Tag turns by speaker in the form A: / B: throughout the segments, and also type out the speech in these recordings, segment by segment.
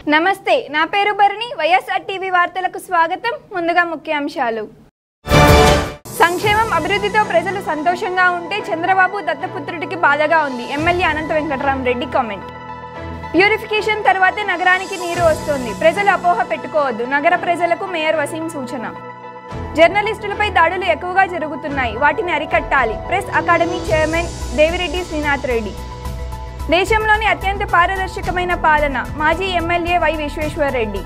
A: నమస్తే నా పేరు భరణి వైఎస్ఆర్ టీవీ వార్తలకు స్వాగతం ముందుగా ముఖ్యాంశాలు సంక్షేమం అభివృద్ధితో ప్రజలు సంతోషంగా ఉంటే చంద్రబాబు దత్తపుత్రుడికి బాధగా ఉంది MLA Anantha Venkatarama Reddy comment purification తర్వాతే నగరానికి నీరు వస్తుంది ప్రజలు అపోహ పెట్టుకోవద్దు నగర ప్రజలకు మేయర్ వసీం సూచన జర్నలిస్టులపై దాడులు ఎక్కువగా జరుగుతున్నాయి వాటిని అరికట్టాలి press academy chairman Devireddy Srinath Reddy దేశంలోని అత్యంత పారదర్శకమైన పాలన మాజీ ఎమ్మెల్యే వై విశ్వేశ్వర్ రెడ్డి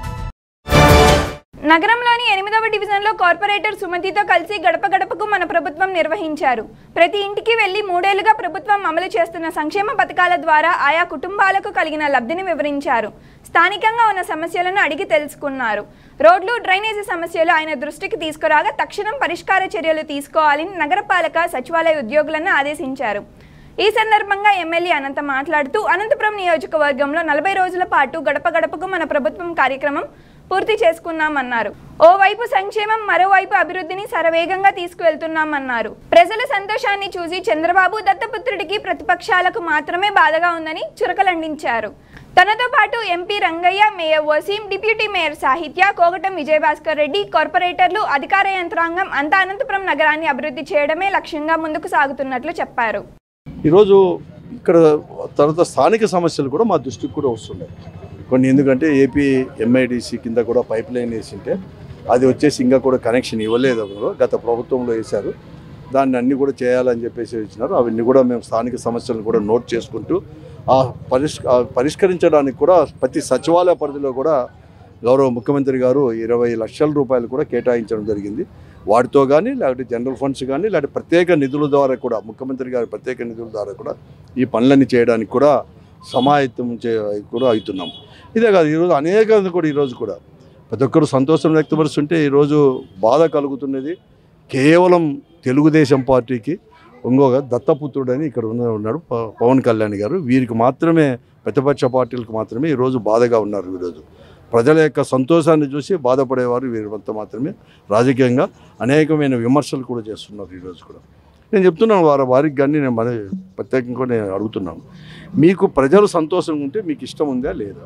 A: నగరంలోని ఎనిమిదవ డివిజన్లో కార్పొరేటర్ సుమతితో కలిసి గడప గడపకు మన ప్రభుత్వం నిర్వహించారు ప్రతి ఇంటికి వెళ్లి మూడేళ్లుగా ప్రభుత్వం అమలు చేస్తున్న సంక్షేమ పథకాల ద్వారా ఆయా కుటుంబాలకు కలిగిన లబ్ధిని వివరించారు స్థానికంగా ఉన్న సమస్యలను అడిగి తెలుసుకున్నారు రోడ్లు డ్రైనేజీ సమస్యలు ఆయన దృష్టికి తీసుకురాగా తక్షణం పరిష్కార చర్యలు తీసుకోవాలని నగరపాలక సచివాలయ ఉద్యోగులను ఆదేశించారు ఈ సందర్భంగా ఎమ్మెల్యే అనంత మాట్లాడుతూ అనంతపురం నియోజకవర్గంలో నలభై రోజుల పాటు గడప గడపకు మన ప్రభుత్వం కార్యక్రమం పూర్తి చేసుకున్నామన్నారు ఓవైపు సంక్షేమం మరోవైపు అభివృద్ధిని శరవేగంగా తీసుకువెళ్తున్నామన్నారు ప్రజల సంతోషాన్ని చూసి చంద్రబాబు దత్తపుత్రుడికి ప్రతిపక్షాలకు మాత్రమే బాధగా ఉందని చురకలండించారు తనతో పాటు MP Rangaiah mayor Waseem deputy mayor Sahithya Kogatam Vijayabhaskar Reddy కార్పొరేటర్లు అధికార యంత్రాంగం అంతా అనంతపురం నగరాన్ని అభివృద్ధి చేయడమే లక్ష్యంగా ముందుకు సాగుతున్నట్లు చెప్పారు
B: ఈరోజు ఇక్కడ తర్వాత స్థానిక సమస్యలు కూడా మా దృష్టికి కూడా వస్తున్నాయి కొన్ని ఎందుకంటే ఏపీ ఎంఐడిసి కింద కూడా పైప్ లైన్ వేసింటే అది వచ్చేసి ఇంకా కూడా కనెక్షన్ ఇవ్వలేదు అందులో గత ప్రభుత్వంలో వేశారు దాన్ని అన్ని కూడా చేయాలని చెప్పేసి ఇచ్చినారు అవన్నీ కూడా మేము స్థానిక సమస్యలను కూడా నోట్ చేసుకుంటూ ఆ పరిష్ ఆ పరిష్కరించడానికి కూడా ప్రతి సచివాలయ పరిధిలో కూడా గౌరవ ముఖ్యమంత్రి గారు ఇరవై లక్షల రూపాయలు కూడా కేటాయించడం జరిగింది వాటితో కానీ లేకపోతే జనరల్ ఫండ్స్ కానీ లేకపోతే ప్రత్యేక నిధుల ద్వారా కూడా ముఖ్యమంత్రి గారి ప్రత్యేక నిధుల ద్వారా కూడా ఈ పనులన్నీ చేయడానికి కూడా సమాయత్తం చే కూడా అవుతున్నాం ఇదే కాదు ఈరోజు అనేక మంది కూడా ఈరోజు కూడా ప్రతి ఒక్కరు సంతోషం వ్యక్తపరుస్తుంటే ఈరోజు బాధ కలుగుతున్నది కేవలం తెలుగుదేశం పార్టీకి ఇంకొక దత్తపుత్రుడని ఇక్కడ ఉన్న ఉన్నాడు ప- పవన్ కళ్యాణ్ గారు వీరికి మాత్రమే ప్రతిపక్ష పార్టీలకు మాత్రమే ఈరోజు బాధగా ఉన్నారు ఈరోజు ప్రజల యొక్క సంతోషాన్ని చూసి బాధపడేవారు వీరంతా మాత్రమే రాజకీయంగా అనేకమైన విమర్శలు కూడా చేస్తున్నారు ఈరోజు కూడా నేను చెప్తున్నాను వారి వారికి కానీ నేను మన ప్రత్యేకంగా నేను అడుగుతున్నాను మీకు ప్రజలు సంతోషంగా ఉంటే మీకు ఇష్టం ఉందా లేదా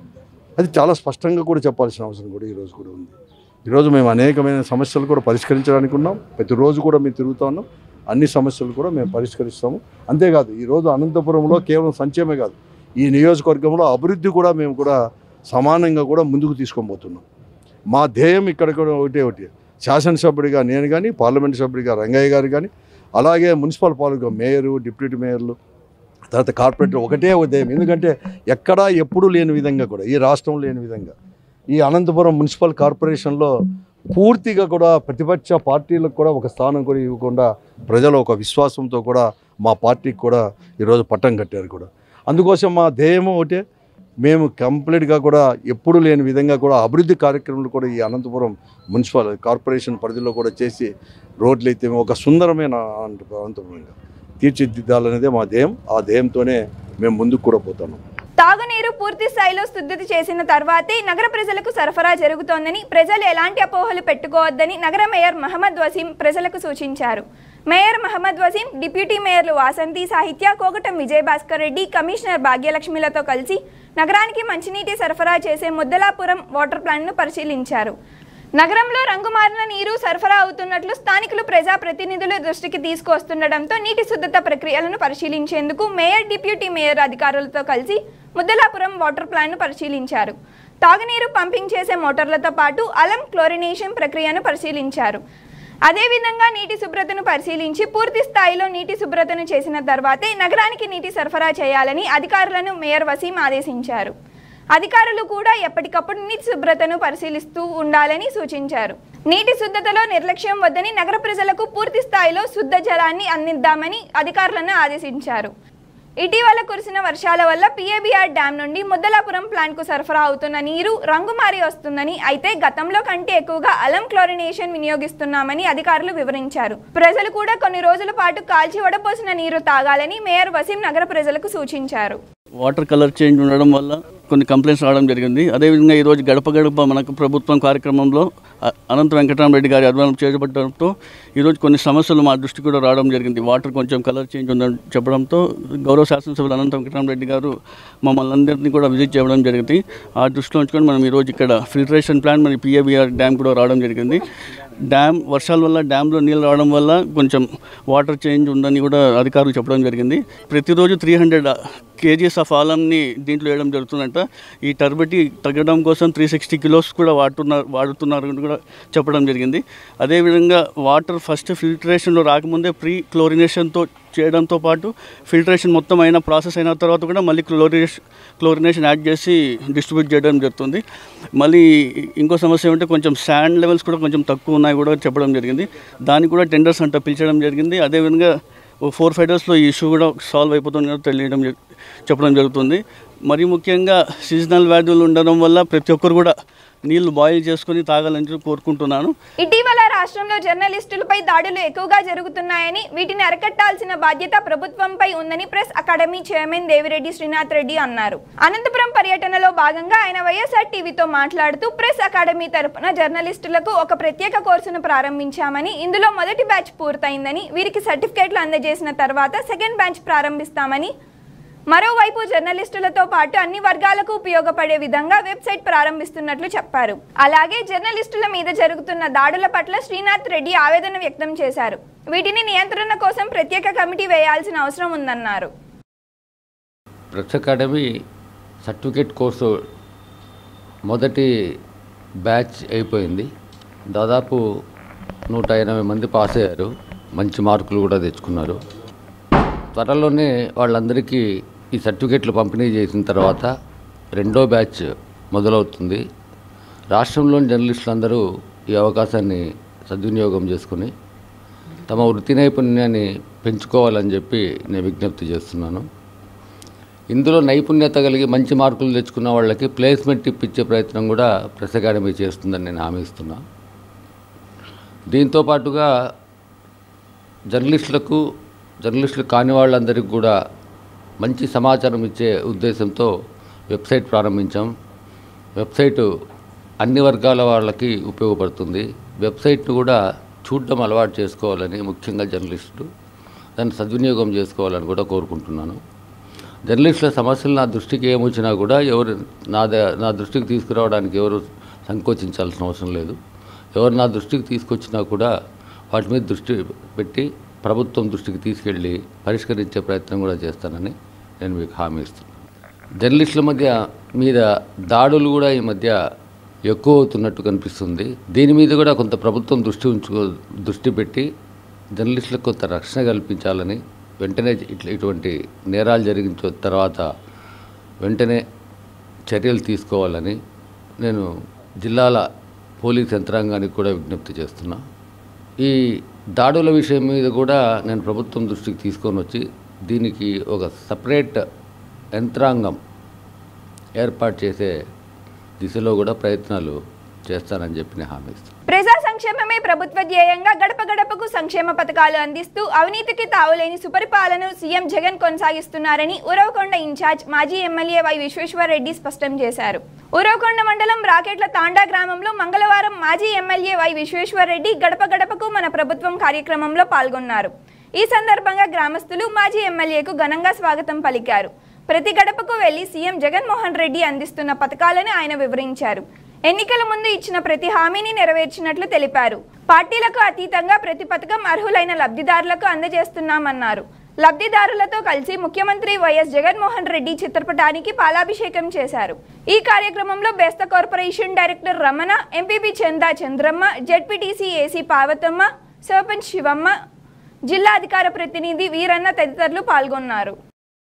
B: అది చాలా స్పష్టంగా కూడా చెప్పాల్సిన అవసరం కూడా ఈరోజు కూడా ఉంది ఈరోజు మేము అనేకమైన సమస్యలు కూడా పరిష్కరించడానికి ఉన్నాం ప్రతిరోజు కూడా మేము తిరుగుతూ ఉన్నాం అన్ని సమస్యలు కూడా మేము పరిష్కరిస్తాము అంతేకాదు ఈరోజు అనంతపురంలో కేవలం సంక్షేమే కాదు ఈ నియోజకవర్గంలో అభివృద్ధి కూడా మేము కూడా సమానంగా కూడా ముందుకు తీసుకొని పోతున్నాం మా ధ్యేయం ఇక్కడ కూడా ఒకటే ఒకటి శాసనసభ్యుడిగా నేను కానీ పార్లమెంట్ సభ్యుడిగా రంగయ్య గారు కానీ అలాగే మున్సిపల్ పాలక మేయరు డిప్యూటీ మేయర్లు తర్వాత కార్పొరేటర్ ఒకటే ఉదయం ఎందుకంటే ఎక్కడా ఎప్పుడూ లేని విధంగా కూడా ఈ రాష్ట్రం లేని విధంగా ఈ అనంతపురం మున్సిపల్ కార్పొరేషన్లో పూర్తిగా కూడా ప్రతిపక్ష పార్టీలకు కూడా ఒక స్థానం కూడా ఇవ్వకుండా ప్రజలు ఒక విశ్వాసంతో కూడా మా పార్టీకి కూడా ఈరోజు పట్టం కట్టారు కూడా అందుకోసం మా ధ్యేయం ఒకటే మేము కంప్లీట్గా కూడా ఎప్పుడు లేని విధంగా కూడా అభివృద్ధి కార్యక్రమాలు కూడా ఈ అనంతపురం మున్సిపల్ కార్పొరేషన్ పరిధిలో కూడా చేసి రోడ్లు అయితే ఒక సుందరమైన అనంత- అనంతపురంగా తీర్చిదిద్దాలనేదే మా ధ్యేయం ఆ ధ్యేయంతోనే మేము ముందుకు కూడా పోతాము
A: తాగునీరు పూర్తి స్థాయిలో శుద్ధి చేసిన తర్వాతే నగర ప్రజలకు సరఫరా జరుగుతోందని ప్రజలు ఎలాంటి అపోహలు పెట్టుకోవద్దని నగర మేయర్ మహమ్మద్ వసీం ప్రజలకు సూచించారు మేయర్ మహమ్మద్ వసీం డిప్యూటీ మేయర్లు వాసంతి సాహిత్య కోగటం విజయభాస్కర్ రెడ్డి కమిషనర్ భాగ్యలక్ష్మిలతో కలిసి నగరానికి మంచినీటి సరఫరా చేసే ముద్దలాపురం వాటర్ ప్లాంట్ను పరిశీలించారు నగరంలో రంగుమారిన నీరు సరఫరా అవుతున్నట్లు స్థానికులు ప్రజాప్రతినిధులు దృష్టికి తీసుకువస్తుండటంతో నీటి శుద్ధత ప్రక్రియలను పరిశీలించేందుకు మేయర్ డిప్యూటీ మేయర్ అధికారులతో కలిసి ముద్దలాపురం వాటర్ ప్లాంట్ను పరిశీలించారు తాగునీరు పంపింగ్ చేసే మోటార్లతో పాటు అలం క్లోరినేషన్ ప్రక్రియను పరిశీలించారు అదేవిధంగా నీటి శుభ్రతను పరిశీలించి పూర్తి స్థాయిలో నీటి శుభ్రతను చేసిన తర్వాతే నగరానికి నీటి సరఫరా చేయాలని అధికారులను మేయర్ వసీం ఆదేశించారు అధికారులు కూడా ఎప్పటికప్పుడు నీటి శుభ్రతను పరిశీలిస్తూ ఉండాలని సూచించారు నీటి శుద్ధతలో నిర్లక్ష్యం వద్దని నగర ప్రజలకు పూర్తి స్థాయిలో శుద్ధ జలాన్ని అందిద్దామని అధికారులను ఆదేశించారు ఇటీవల కురిసిన వర్షాల వల్ల పిఏబిఆర్ డ్యాం నుండి ముద్దలాపురం ప్లాంట్కు సరఫరా అవుతున్న నీరు రంగు మారి వస్తుందని అయితే గతంలో కంటే ఎక్కువగా అలం క్లోరినేషన్ వినియోగిస్తున్నామని అధికారులు వివరించారు ప్రజలు కూడా కొన్ని రోజుల పాటు కాల్చి వడపోసిన నీరు తాగాలని మేయర్ వసీం నగర ప్రజలకు సూచించారు
C: వాటర్ కలర్ చేంజ్ ఉండడం వల్ల కొన్ని కంప్లైంట్స్ రావడం జరిగింది అదేవిధంగా ఈరోజు గడప గడప మనకు ప్రభుత్వం కార్యక్రమంలో అ- అనంత వెంకటరామరెడ్డి గారి ఆధ్వర్యంలో చేపట్టడంతో ఈరోజు కొన్ని సమస్యలు మా దృష్టికి కూడా రావడం జరిగింది వాటర్ కొంచెం కలర్ చేంజ్ ఉందని చెప్పడంతో గౌరవ శాసనసభ్యులు అనంత వెంకటరామరెడ్డి గారు మమ్మల్ని అందరినీ కూడా విజిట్ చేయడం జరిగింది ఆ దృష్టిలో ఉంచుకొని మనం ఈరోజు ఇక్కడ ఫిల్టరేషన్ ప్లాంట్ మరియు పిఏబిఆర్ డ్యామ్ కూడా రావడం జరిగింది డ్యామ్ వర్షాల వల్ల డ్యామ్లో నీళ్ళు రావడం వల్ల కొంచెం వాటర్ చేంజ్ ఉందని కూడా అధికారులు చెప్పడం జరిగింది ప్రతిరోజు త్రీ హండ్రెడ్ కేజీస్ ఆఫ్ ఆలంని దీంట్లో వేయడం జరుగుతుందంట ఈ టర్బటి తగ్గడం కోసం త్రీ సిక్స్టీ కిలోస్ కూడా వాడుతున్నారు వాడుతున్నారు అని కూడా చెప్పడం జరిగింది అదేవిధంగా వాటర్ ఫస్ట్ ఫిల్టరేషన్లో రాకముందే ప్రీ క్లోరినేషన్తో చేయడంతో పాటు ఫిల్టరేషన్ మొత్తం అయిన ప్రాసెస్ అయిన తర్వాత కూడా మళ్ళీ క్లోరినేషన్ క్లోరినేషన్ యాడ్ చేసి డిస్ట్రిబ్యూట్ చేయడం జరుగుతుంది మళ్ళీ ఇంకో సమస్య ఏమంటే కొంచెం శాండ్ లెవెల్స్ కూడా కొంచెం తక్కువ ఉన్నాయి కూడా చెప్పడం జరిగింది దానికి కూడా టెండర్స్ అంట పిలిచడం జరిగింది అదేవిధంగా ఓ ఫోర్ ఫైవ్ డేస్లో ఈ ఇష్యూ కూడా సాల్వ్ అయిపోతుంది కూడా తెలియడం జరి- చెప్పడం జరుగుతుంది మరి ముఖ్యంగా సీజనల్ వ్యాధులు ఉండడం వల్ల ప్రతి ఒక్కరు కూడా నీళ్లు బాయిల్ చేసుకొని తాగాలని చెప్పి కోరుకుంటున్నాను
A: ఇటీవల రాష్ట్రంలో జర్నలిస్టులపై దాడులు ఎక్కువగా జరుగుతున్నాయని వీటిని అరికట్టాల్సిన బాధ్యత ప్రభుత్వంపై ఉందని press academy chairman Devireddy Srinath Reddy అన్నారు అనంతపురం పర్యటనలో భాగంగా ఆయన వైఎస్ఆర్ టీవీతో మాట్లాడుతూ ప్రెస్ అకాడమీ తరపున జర్నలిస్టులకు ఒక ప్రత్యేక కోర్సును ప్రారంభించామని ఇందులో మొదటి బ్యాచ్ పూర్తయిందని వీరికి సర్టిఫికేట్లు అందజేసిన తర్వాత సెకండ్ బ్యాచ్ ప్రారంభిస్తామని మరోవైపు జర్నలిస్టులతో పాటు అన్ని వర్గాలకు ఉపయోగపడే విధంగా వెబ్సైట్ ప్రారంభిస్తున్నట్లు చెప్పారు అలాగే జర్నలిస్టుల మీద జరుగుతున్న దాడుల పట్ల శ్రీనాథ్ రెడ్డి ఆవేదన వ్యక్తం చేశారు వీటిని నియంత్రణ కోసం ప్రత్యేక కమిటీ వేయాల్సిన అవసరం ఉందన్నారు
D: ప్రెస్ అకాడమీ సర్టిఫికేట్ కోర్సు మొదటి బ్యాచ్ అయిపోయింది దాదాపు నూట ఎనభై మంది పాస్ అయ్యారు మంచి మార్కులు కూడా తెచ్చుకున్నారు త్వరలోనే వాళ్ళందరికీ ఈ సర్టిఫికేట్లు పంపిణీ చేసిన తర్వాత రెండో బ్యాచ్ మొదలవుతుంది రాష్ట్రంలోని జర్నలిస్టులందరూ ఈ అవకాశాన్ని సద్వినియోగం చేసుకుని తమ వృత్తి నైపుణ్యాన్ని పెంచుకోవాలని చెప్పి నేను విజ్ఞప్తి చేస్తున్నాను ఇందులో నైపుణ్యత కలిగి మంచి మార్కులు తెచ్చుకున్న వాళ్ళకి ప్లేస్మెంట్ ఇప్పించే ప్రయత్నం కూడా ప్రెస్ అకాడమీ చేస్తుందని నేను హామీ ఇస్తున్నా దీంతో పాటుగా జర్నలిస్టులకు జర్నలిస్టులు కాని వాళ్ళందరికీ కూడా మంచి సమాచారం ఇచ్చే ఉద్దేశంతో వెబ్సైట్ ప్రారంభించాం వెబ్సైటు అన్ని వర్గాల వాళ్ళకి ఉపయోగపడుతుంది వెబ్సైట్ను కూడా చూడడం అలవాటు చేసుకోవాలని ముఖ్యంగా జర్నలిస్టులు దాన్ని సద్వినియోగం చేసుకోవాలని కూడా కోరుకుంటున్నాను జర్నలిస్టుల సమస్యలు నా దృష్టికి ఏమొచ్చినా కూడా ఎవరు నా ద- నా దృష్టికి తీసుకురావడానికి ఎవరు సంకోచించాల్సిన అవసరం లేదు ఎవరు నా దృష్టికి తీసుకొచ్చినా కూడా వాటి మీద దృష్టి పెట్టి ప్రభుత్వం దృష్టికి తీసుకెళ్ళి పరిష్కరించే ప్రయత్నం కూడా చేస్తానని నేను మీకు హామీ ఇస్తున్నాను జర్నలిస్టుల మధ్య మీద దాడులు కూడా ఈ మధ్య ఎక్కువ అవుతున్నట్టు కనిపిస్తుంది దీని మీద కూడా కొంత ప్రభుత్వం దృష్టి ఉంచుకో దృష్టి పెట్టి జర్నలిస్టులకు కొంత రక్షణ కల్పించాలని వెంటనే ఇట్లా ఇటువంటి నేరాలు జరిగిన తర్వాత వెంటనే చర్యలు తీసుకోవాలని నేను జిల్లాల పోలీస్ యంత్రాంగానికి కూడా విజ్ఞప్తి చేస్తున్నా ఈ దాడుల విషయం మీద కూడా నేను ప్రభుత్వం దృష్టికి తీసుకొని వచ్చి దీనికి ఒక సపరేట్ యంత్రాంగం ఏర్పాటు చేసే దిశలో కూడా ప్రయత్నాలు చేస్తానని చెప్పి నేను హామీ ఇస్తాను
A: ప్రజా సంక్షేమమే ప్రభుత్వ ధ్యేయంగా గడప గడపకు సంక్షేమ పథకాలు అందిస్తూ అవినీతికి తావులేని సుపరిపాలనను సీఎం జగన్ కొనసాగిస్తున్నారని ఉరవకొండ ఇన్ఛార్జ్ మాజీ ఎమ్మెల్యే వై విశ్వేశ్వరరెడ్డి స్పష్టం చేశారు ఉరవకొండ మండలం రాకెట్ల తాండా గ్రామంలో మంగళవారం మాజీ ఎమ్మెల్యే వై విశ్వేశ్వరరెడ్డి గడప గడపకు మన ప్రభుత్వం కార్యక్రమంలో పాల్గొన్నారు ఈ సందర్భంగా గ్రామస్తులు మాజీ ఎమ్మెల్యేకు ఘనంగా స్వాగతం పలికారు ప్రతి గడపకు వెళ్లి సీఎం జగన్మోహన్ రెడ్డి అందిస్తున్న పథకాలను ఆయన వివరించారు ఎన్నికల ముందు ఇచ్చిన ప్రతి హామీని నెరవేర్చినట్లు తెలిపారు పార్టీలకు అతీతంగా ప్రతి పథకం అర్హులైన లబ్ధిదారులకు అందజేస్తున్నామన్నారు లబ్ధిదారులతో కలిసి ముఖ్యమంత్రి వైఎస్ జగన్మోహన్ రెడ్డి చిత్రపటానికి పాలాభిషేకం చేశారు ఈ కార్యక్రమంలో Besta corporation director Ramana MPP Chanda Chandramma ZPTC AC Parvathamma sarpanch Sivamma జిల్లా అధికార ప్రతినిధి వీరన్న తదితరులు పాల్గొన్నారు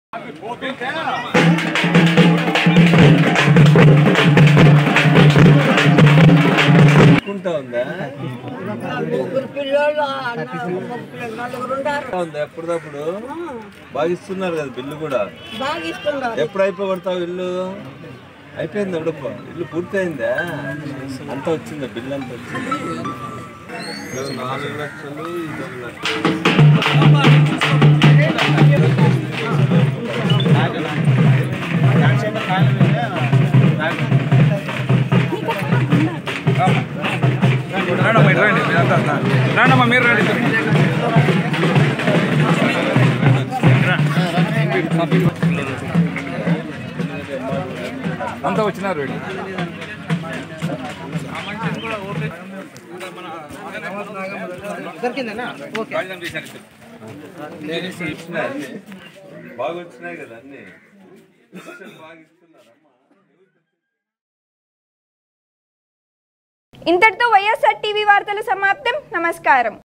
E: కుంటా ఉందా
F: ముగ్గురు పిల్లోళ్ళు నలుగురు
E: ఉందా ఎప్పటికప్పుడు బాగా ఇస్తున్నారు కదా బిల్లు కూడా
F: బాగా ఇస్తున్నారు
E: ఎప్పుడు అయిపోగొడతావు ఇల్లు అయిపోయింది అడుపు ఇల్లు పూర్తయిందా అంత వచ్చిందా బిల్లు అంత వచ్చిందా ఇది నాలుగు లక్షలు ఇది ఒక లక్ష
G: రండమ్మా మీరు రండి అంతా వచ్చినారు వీళ్ళు
E: బాగా వచ్చినాయి కదా అన్ని బాగా ఇస్తున్నారమ్మా
A: ఇంతటితో వైఎస్ఆర్ టీవీ వార్తలు సమాప్తం నమస్కారం